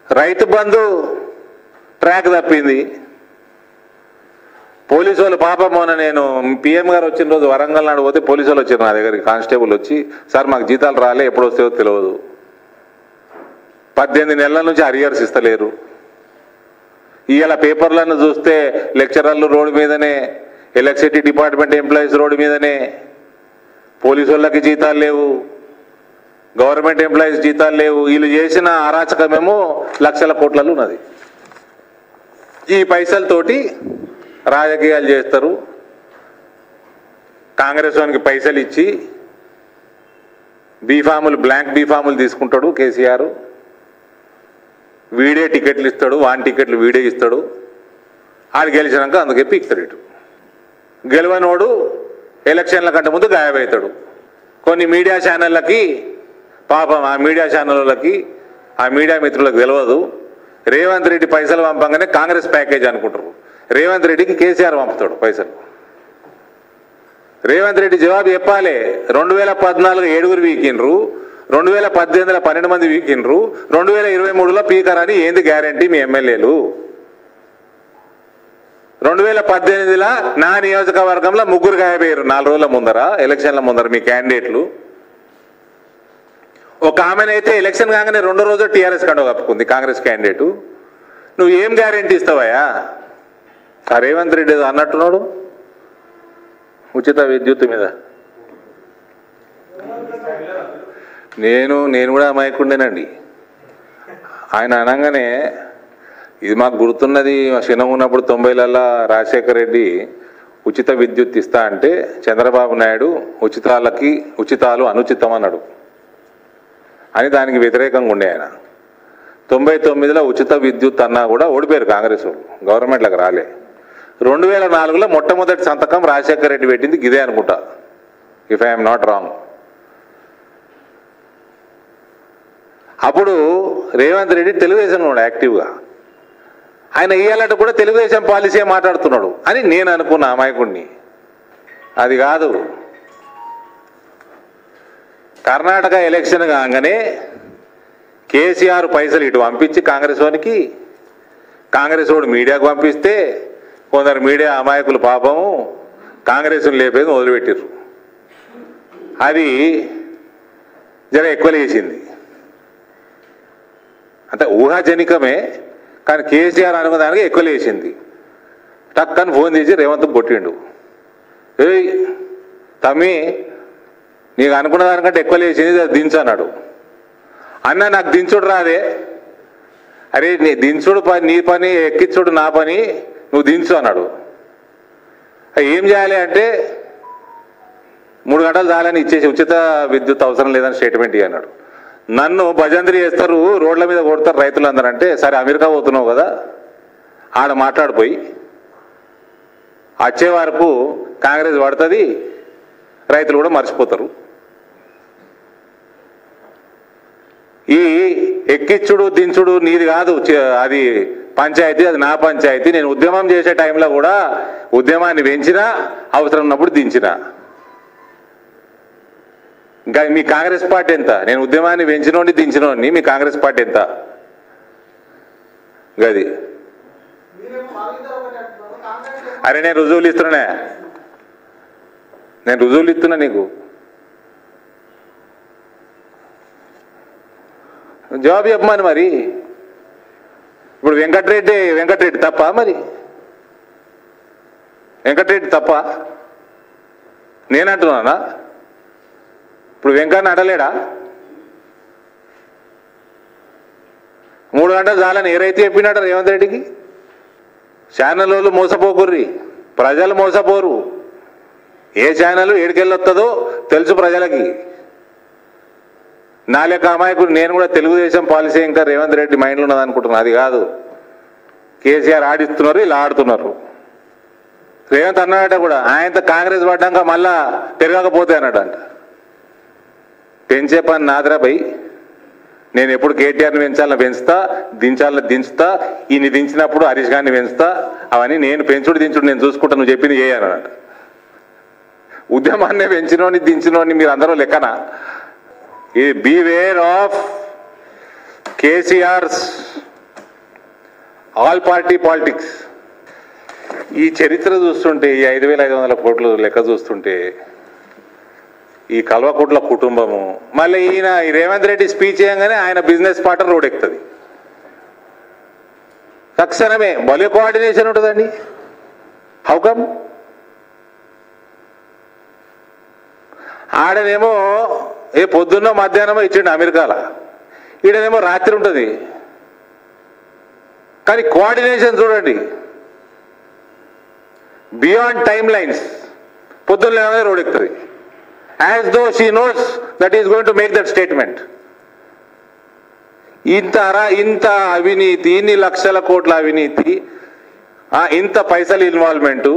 రైతు బంధు ట్రాక్ తప్పింది పోలీసు వాళ్ళు పాపం మొన్న నేను పిఎం గారు వచ్చిన రోజు వరంగల్ నాడు పోతే పోలీసు వాళ్ళు వచ్చారు నా దగ్గరికి కానిస్టేబుల్ వచ్చి సార్ మాకు జీతాలు రాలే ఎప్పుడు వస్తాయో తెలియదు పద్దెనిమిది నెలల నుంచి అరియర్స్ ఇస్తలేరు ఇవాళ పేపర్లను చూస్తే లెక్చరర్లు రోడ్డు మీదనే ఎలక్ట్రిసిటీ డిపార్ట్మెంట్ ఎంప్లాయీస్ రోడ్డు మీదనే పోలీసు వాళ్ళకి జీతాలు లేవు గవర్నమెంట్ ఎంప్లాయీస్ జీతాలు లేవు వీళ్ళు చేసిన అరాచకమేమో లక్షల కోట్లలో ఉన్నది ఈ పైసలతోటి రాజకీయాలు చేస్తారు కాంగ్రెస్ వానికి పైసలు ఇచ్చి బీఫాములు బ్లాంక్ బీఫాములు తీసుకుంటాడు కేసీఆర్ వీడే టికెట్లు ఇస్తాడు వాని టికెట్లు వీడే ఇస్తాడు ఆడు గెలిచినాక అందుకే పీక్తాడు ఇటు గెలవనోడు ఎలక్షన్ల కంటే ముందు గాయమవుతాడు కొన్ని మీడియా ఛానళ్ళకి పాపం ఆ మీడియా ఛానళ్ళకి ఆ మీడియా మిత్రులకు తెలియదు రేవంత్ రెడ్డి పైసలు పంపంగానే కాంగ్రెస్ ప్యాకేజ్ అనుకుంటారు రేవంత్ రెడ్డికి కేసీఆర్ పంపుతాడు పైసలు రేవంత్ రెడ్డి జవాబు చెప్పాలి రెండు వేల పద్నాలుగు ఏడుగురు వీకిండ్రు రెండు వేల పద్దెనిమిదిలో పన్నెండు మంది వీకిండ్రు రెండు వేల ఇరవై మూడులో పీకర్ అని ఏంది గ్యారంటీ మీ ఎమ్మెల్యేలు రెండు వేల పద్దెనిమిదిలో నా నియోజకవర్గంలో ముగ్గురు గాయపోయారు నాలుగు రోజుల ముందర ఎలక్షన్ల ముందర మీ క్యాండిడేట్లు ఒక ఆమెనైతే ఎలక్షన్ కాగానే రెండో రోజు టీఆర్ఎస్ కండో కప్పుకుంది కాంగ్రెస్ క్యాండిడేట్ నువ్వు ఏం గ్యారంటీ ఇస్తావయ్యా ఆ రేవంత్ రెడ్డి ఏదో అన్నట్టున్నాడు ఉచిత విద్యుత్ మీద నేను నేను కూడా అమాయకుండేనండి ఆయన అనగానే ఇది మాకు గుర్తున్నది మా చిన్నగా ఉన్నప్పుడు తొంభైలలో రాజశేఖర రెడ్డి ఉచిత విద్యుత్ ఇస్తా అంటే చంద్రబాబు నాయుడు ఉచితాలకి ఉచితాలు అనుచితం అన్నాడు అని దానికి వ్యతిరేకంగా ఉండే ఆయన తొంభై తొమ్మిదిలో ఉచిత విద్యుత్ అన్నా కూడా ఓడిపోయారు కాంగ్రెస్ వాళ్ళు గవర్నమెంట్లకు రాలే రెండు వేల నాలుగులో మొట్టమొదటి సంతకం రాజశేఖర రెడ్డి పెట్టింది ఇదే అనుకుంటా ఇఫ్ ఐఎమ్ నాట్ రాంగ్ అప్పుడు రేవంత్ రెడ్డి తెలుగుదేశంలో ఉన్నాడు యాక్టివ్గా ఆయన ఇయ్యాలంటే కూడా తెలుగుదేశం పాలసీ మాట్లాడుతున్నాడు అని నేను అనుకున్నా అమాయకుడిని అది కాదు కర్ణాటక ఎలక్షన్ కాగానే కేసీఆర్ పైసలు ఇటు పంపించి కాంగ్రెస్ వానికి కాంగ్రెస్ వాడు మీడియాకు పంపిస్తే కొందరు మీడియా అమాయకులు పాపము కాంగ్రెస్ను లేపేది మొదలుపెట్టారు అది జర ఎక్కువ లేచింది అంటే ఊహాజనికమే కానీ కేసీఆర్ అనుకున్న దానికి ఎక్కువ లేచింది టక్కని ఫోన్ చేసి రేవంత్ కొట్టిండు ఏయ్ తమ్మి నీకు అనుకున్న దానికంటే ఎక్కువ లేచింది అది దించు అన్నాడు అన్న నాకు దించుడు రాదే అరే నీ దించుడు పని నీ పని ఎక్కించుడు నా పని నువ్వు దించు అన్నాడు ఏం చేయాలి అంటే మూడు గంటలు చాలని ఇచ్చేసి ఉచిత విద్యుత్ అవసరం లేదని స్టేట్మెంట్ ఇయ్యి అన్నాడు నన్ను భజంత్రి చేస్తారు రోడ్ల మీద కొడతారు రైతులందరూ అంటే సరే అమెరికా పోతున్నావు కదా ఆడ మాట్లాడిపోయి వచ్చే వరకు కాంగ్రెస్ పడుతుంది రైతులు కూడా మర్చిపోతారు ఈ ఎక్కిచ్చుడు దించుడు నీది కాదు చ- అది పంచాయతీ అది నా పంచాయతీ నేను ఉద్యమం చేసే టైంలో కూడా ఉద్యమాన్ని పెంచినా అవసరం ఉన్నప్పుడు దించినా ఇంకా మీ కాంగ్రెస్ పార్టీ ఎంత నేను ఉద్యమాన్ని పెంచినోడిని దించినోడిని మీ కాంగ్రెస్ పార్టీ ఎంత గది మీరేమో వాళ్ళిద్దరు ఒకటి అంటున్నారు కాంగ్రెస్ ఏమో అరే నేను రుజువులు ఇస్తున్నా నేను రుజువులు ఇస్తున్నా నీకు జవాబు చెప్పమని మరి ఇప్పుడు వెంకటరెడ్డి వెంకటరెడ్డి తప్ప మరి వెంకటరెడ్డి తప్ప నేనంటున్నానా ఇప్పుడు వెంకన్న అడలేడా మూడు గంటలు చాలని ఏ రైతు చెప్పినాడు రేవంత్ రెడ్డికి ఛానల్ వాళ్ళు మోసపోకుర్రి ప్రజలు మోసపోరు ఏ ఛానల్ ఏడికెళ్ళొస్తుందో తెలుసు ప్రజలకి నా లెక్క అమాయకుడు నేను కూడా తెలుగుదేశం పాలసీ ఇంకా రేవంత్ రెడ్డి మైండ్లో ఉన్నది అనుకుంటున్నా అది కాదు కేసీఆర్ ఆడిస్తున్నారు ఇలా ఆడుతున్నారు రేవంత్ అన్నాడట కూడా ఆయనతో కాంగ్రెస్ పడ్డాక మళ్ళా పెరగకపోతే అన్నాడంట పెంచే పని నాదిరా భయ్ నేను ఎప్పుడు కేటీఆర్ని పెంచాలని పెంచుతా దించాలని దించుతా ఈయన్ని దించినప్పుడు హరీష్ గారిని పెంచుతా అవన్నీ నేను పెంచుడు దించుడు నేను చూసుకుంటా నువ్వు చెప్పింది ఏ అన్నాడు ఉద్యమాన్ని పెంచినోని దించినోని మీరు అందరూ లెక్కన ఇది beware of KCR's all party politics ఈ చరిత్ర చూస్తుంటే ఈ ఐదు వేల ఐదు వందల కోట్లు లెక్క చూస్తుంటే ఈ కల్వకుట్ల కుటుంబము మళ్ళీ ఈయన ఈ రేవంత్ రెడ్డి స్పీచ్ చేయగానే ఆయన బిజినెస్ పార్ట్నర్ రోడ్ ఎక్కుతుంది తక్షణమే భలే కోఆర్డినేషన్ ఉంటుందండి హౌ కమ్ ఆడనేమో ఏ పొద్దున్నో మధ్యాహ్నమో ఇచ్చిండు అమెరికాల ఈడనేమో రాత్రి ఉంటుంది కానీ కోఆర్డినేషన్ చూడండి బియాండ్ టైమ్ లైన్స్ పొద్దున్న రోడ్ ఎక్కుతుంది as though she knows that is going to make that statement ఇంత అరా ఇంత అవినీతి ఇన్ని లక్షల కోట్ల అవినీతి ఆ, ఇంత పైసలు ఇన్వాల్వ్మెంటు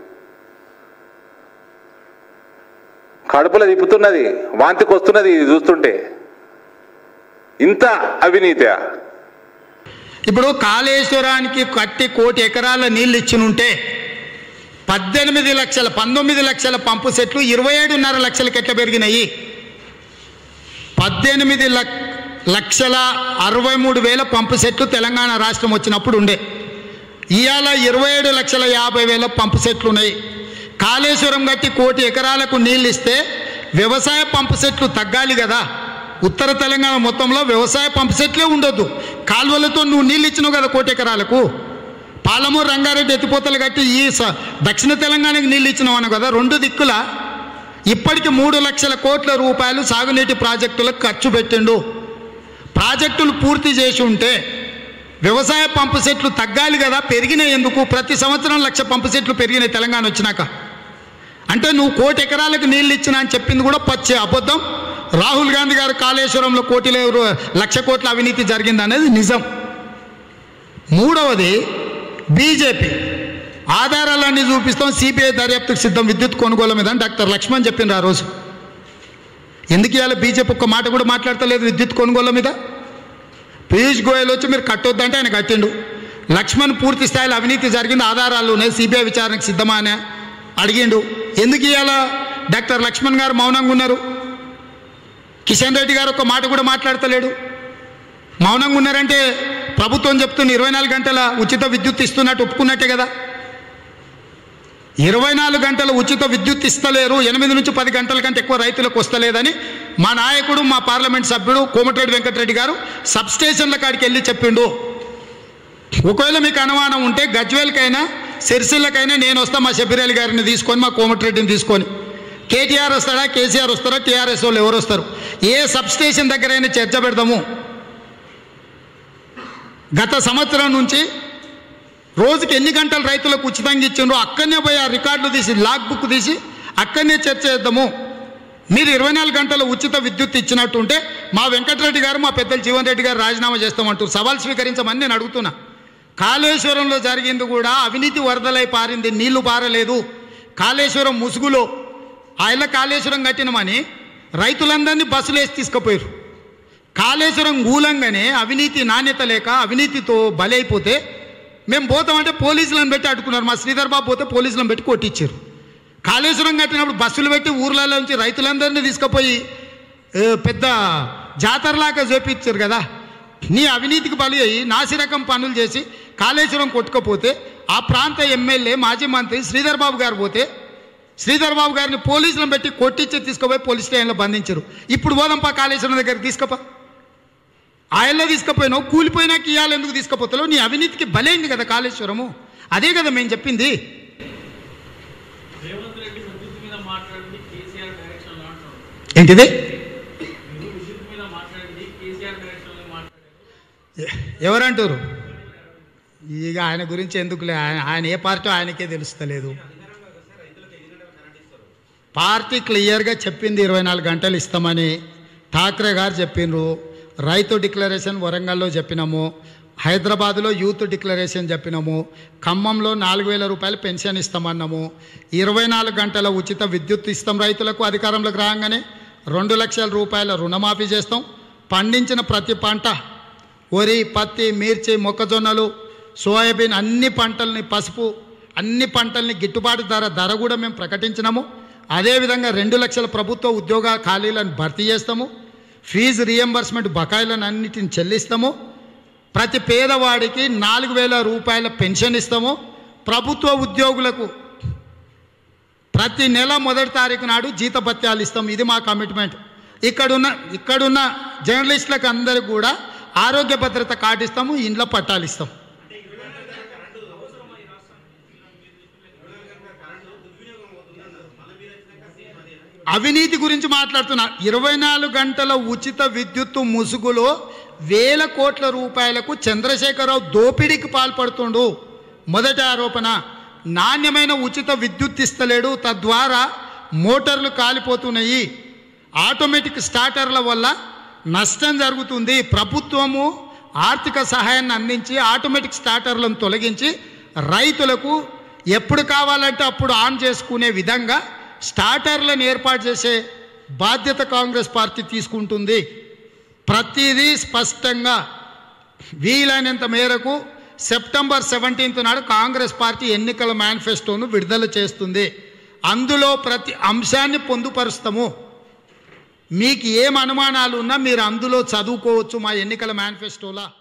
కడుపులో తిప్పుతున్నది వాంతికి వస్తున్నది ఇది చూస్తుంటే ఇంత అవినీతియా ఇప్పుడు కాళేశ్వరానికి కట్టి కోటి ఎకరాల నీళ్ళు ఇచ్చినుంటే పద్దెనిమిది లక్షల పంతొమ్మిది లక్షల పంపు సెట్లు ఇరవై ఏడున్నర లక్షలకి ఎట్లా పెరిగినాయి పద్దెనిమిది లక్ లక్షల అరవై మూడు వేల పంపు సెట్లు తెలంగాణ రాష్ట్రం వచ్చినప్పుడు ఉండే ఇవాళ ఇరవై ఏడు లక్షల యాభై వేల పంపు సెట్లు ఉన్నాయి కాళేశ్వరం కట్టి కోటి ఎకరాలకు నీళ్ళు ఇస్తే వ్యవసాయ పంపు సెట్లు తగ్గాలి కదా ఉత్తర తెలంగాణ మొత్తంలో వ్యవసాయ పంపు సెట్లే ఉండొద్దు కాలువలతో నువ్వు నీళ్ళు ఇచ్చినావు కదా కోటి ఎకరాలకు పాలమూరు రంగారెడ్డి ఎత్తిపోతలు కట్టి ఈ స- దక్షిణ తెలంగాణకి నీళ్ళు ఇచ్చినావు అన్న కదా రెండు దిక్కుల ఇప్పటికి మూడు లక్షల కోట్ల రూపాయలు సాగునీటి ప్రాజెక్టులకు ఖర్చు పెట్టిండు ప్రాజెక్టులు పూర్తి చేసి ఉంటే వ్యవసాయ పంపు సెట్లు తగ్గాలి కదా పెరిగినాయి ఎందుకు ప్రతి సంవత్సరం లక్ష పంపు సెట్లు పెరిగినాయి తెలంగాణ వచ్చినాక అంటే నువ్వు కోటి ఎకరాలకు నీళ్ళు ఇచ్చినా అని చెప్పింది కూడా పచ్చే అబద్ధం రాహుల్ గాంధీ గారు కాళేశ్వరంలో కోటిలో రూ- లక్ష కోట్ల అవినీతి జరిగింది అనేది నిజం మూడవది బీజేపీ ఆధారాలన్నీ చూపిస్తాం సిబిఐ దర్యాప్తుకు సిద్ధం విద్యుత్ కొనుగోలు మీద అని డాక్టర్ లక్ష్మణ్ చెప్పిండ్రు ఆ రోజు ఎందుకు ఇవాళ బీజేపీ ఒక్క మాట కూడా మాట్లాడతలేదు విద్యుత్ కొనుగోలు మీద పీయూష్ గోయల్ వచ్చి మీరు కట్టొద్దంటే ఆయన కట్టిండు లక్ష్మణ్ పూర్తి స్థాయిలో అవినీతి జరిగింది ఆధారాలు ఉన్నాయి సిబిఐ విచారణకు సిద్ధమా అని అడిగిండు ఎందుకు ఇవాళ డాక్టర్ లక్ష్మణ్ గారు మౌనంగా ఉన్నారు కిషన్ రెడ్డి గారు ఒక మాట కూడా మాట్లాడతలేడు మౌనంగా ఉన్నారంటే ప్రభుత్వం చెప్తున్న ఇరవై నాలుగు గంటల ఉచిత విద్యుత్ ఇస్తున్నట్టు ఒప్పుకున్నట్టే కదా ఇరవై నాలుగు గంటల ఉచిత విద్యుత్ ఇస్తలేరు ఎనిమిది నుంచి పది గంటల కంటే ఎక్కువ రైతులకు వస్తలేదని మా నాయకుడు మా పార్లమెంట్ సభ్యుడు కోమటిరెడ్డి వెంకటరెడ్డి గారు సబ్ స్టేషన్ల కాడికి వెళ్ళి చెప్పిండు ఒకవేళ మీకు అనుమానం ఉంటే గజ్వేల్కైనా సిరిసిల్లకైనా నేను వస్తా మా శబిరాలి గారిని తీసుకొని మా కోమటిరెడ్డిని తీసుకొని కేటీఆర్ వస్తాడా కేసీఆర్ వస్తారా టీఆర్ఎస్ వాళ్ళు ఎవరు వస్తారు ఏ సబ్ స్టేషన్ దగ్గరైనా చర్చ పెడదాము గత సంవత్సరం నుంచి రోజుకి ఎన్ని గంటలు రైతులకు ఉచితంగా ఇచ్చిండ్రో అక్కడనే పోయి ఆ రికార్డులు తీసి లాగ్ బుక్ తీసి అక్కడనే చర్చ చేద్దాము మీరు ఇరవై నాలుగు గంటల ఉచిత విద్యుత్ ఇచ్చినట్టుంటే మా వెంకటరెడ్డి గారు మా పెద్దలు జీవన్ రెడ్డి గారు రాజీనామా చేస్తామంటారు సవాల్ స్వీకరించమని నేను అడుగుతున్నా కాళేశ్వరంలో జరిగింది కూడా అవినీతి వరదలై పారింది నీళ్లు పారలేదు కాళేశ్వరం ముసుగులో ఆయన కాళేశ్వరం కట్టినమని రైతులందరినీ బస్సులు వేసి తీసుకుపోయారు కాళేశ్వరం మూలంగానే అవినీతి నాణ్యత లేక అవినీతితో బలైపోతే మేము పోతామంటే పోలీసులను పెట్టి అడ్డుకున్నారు మా శ్రీధర్ బాబు పోతే పోలీసులను పెట్టి కొట్టించారు కాళేశ్వరం కట్టినప్పుడు బస్సులు పెట్టి ఊర్లలో నుంచి రైతులందరినీ తీసుకుపోయి ఏ, పెద్ద జాతరలాగా చూపించారు కదా నీ అవినీతికి బలి అయ్యి నాసిరకం పనులు చేసి కాళేశ్వరం కొట్టుకపోతే ఆ ప్రాంత ఎమ్మెల్యే మాజీ మంత్రి శ్రీధర్ బాబు గారు పోతే శ్రీధర్ బాబు గారిని పోలీసులను పెట్టి కొట్టించి తీసుకుపోయి పోలీస్ స్టేషన్లో బంధించారు ఇప్పుడు పోదాంపా కాళేశ్వరం దగ్గరికి తీసుకుపా ఆయల్లో తీసుకుపోయినావు కూలిపోయినాక ఇవాళ ఎందుకు తీసుకుపోతావు నీ అవినీతికి బలైంది కదా కాళేశ్వరము అదే కదా మేము చెప్పింది రేవంత్ రెడ్డి విద్యుత్ మీద మాట్లాడింది కేసీఆర్ డైరెక్షన్ లో అంటున్నారు ఏంటిది మీరు విద్యుత్ మీద మాట్లాడింది కేసీఆర్ డైరెక్షన్ లో మాట్లాడారు ఎ- ఎవరంటారు ఇక ఆయన గురించి ఎందుకులే ఆయన ఆయన ఏ పార్టీ ఆయనకే తెలుస్తలేదు పార్టీ క్లియర్గా చెప్పింది ఇరవై నాలుగు గంటలు ఇస్తామని ఠాక్రే గారు చెప్పిండ్రు రైతు డిక్లరేషన్ వరంగల్లో చెప్పినాము హైదరాబాద్లో యూత్ డిక్లరేషన్ చెప్పినాము ఖమ్మంలో నాలుగు వేల రూపాయలు పెన్షన్ ఇస్తామన్నాము ఇరవై నాలుగు గంటల ఉచిత విద్యుత్ ఇస్తాం రైతులకు అధికారంలోకి రాగానే రెండు లక్షల రూపాయల రుణమాఫీ చేస్తాం పండించిన ప్రతి పంట వరి పత్తి మిర్చి మొక్కజొన్నలు సోయాబీన్ అన్ని పంటల్ని పసుపు అన్ని పంటల్ని గిట్టుబాటు ధర ధర కూడా మేము ప్రకటించినాము అదేవిధంగా రెండు లక్షల ప్రభుత్వ ఉద్యోగ ఖాళీలను భర్తీ చేస్తాము ఫీజు రియంబర్స్మెంట్ బకాయిలను అన్నిటిని చెల్లిస్తాము ప్రతి పేదవాడికి నాలుగు వేల రూపాయల పెన్షన్ ఇస్తాము ప్రభుత్వ ఉద్యోగులకు ప్రతి నెల మొదటి తారీఖు నాడు జీతభత్యాలు ఇస్తాం ఇది మా కమిట్మెంట్ ఇక్కడున్న ఇక్కడున్న జర్నలిస్టులకు అందరికి కూడా ఆరోగ్య భద్రత కార్డు ఇస్తాము ఇండ్ల పట్టాలు ఇస్తాం అవినీతి గురించి మాట్లాడుతున్నా ఇరవై నాలుగు గంటల ఉచిత విద్యుత్తు ముసుగులో వేల కోట్ల రూపాయలకు చంద్రశేఖరరావు దోపిడీకి పాల్పడుతుండు మొదటి ఆరోపణ నాణ్యమైన ఉచిత విద్యుత్ ఇస్తలేడు తద్వారా మోటార్లు కాలిపోతున్నాయి ఆటోమేటిక్ స్టార్టర్ల వల్ల నష్టం జరుగుతుంది ప్రభుత్వము ఆర్థిక సహాయాన్ని అందించి ఆటోమేటిక్ స్టార్టర్లను తొలగించి రైతులకు ఎప్పుడు కావాలంటే అప్పుడు ఆన్ చేసుకునే విధంగా స్టార్టర్లను ఏర్పాటు చేసే బాధ్యత కాంగ్రెస్ పార్టీ తీసుకుంటుంది ప్రతిదీ స్పష్టంగా వీలైనంత మేరకు సెప్టెంబర్ సెవెంటీన్త్ నాడు కాంగ్రెస్ పార్టీ ఎన్నికల మేనిఫెస్టోను విడుదల చేస్తుంది అందులో ప్రతి అంశాన్ని పొందుపరుస్తాము మీకు ఏం అనుమానాలు ఉన్నా మీరు అందులో చదువుకోవచ్చు మా ఎన్నికల మేనిఫెస్టోలా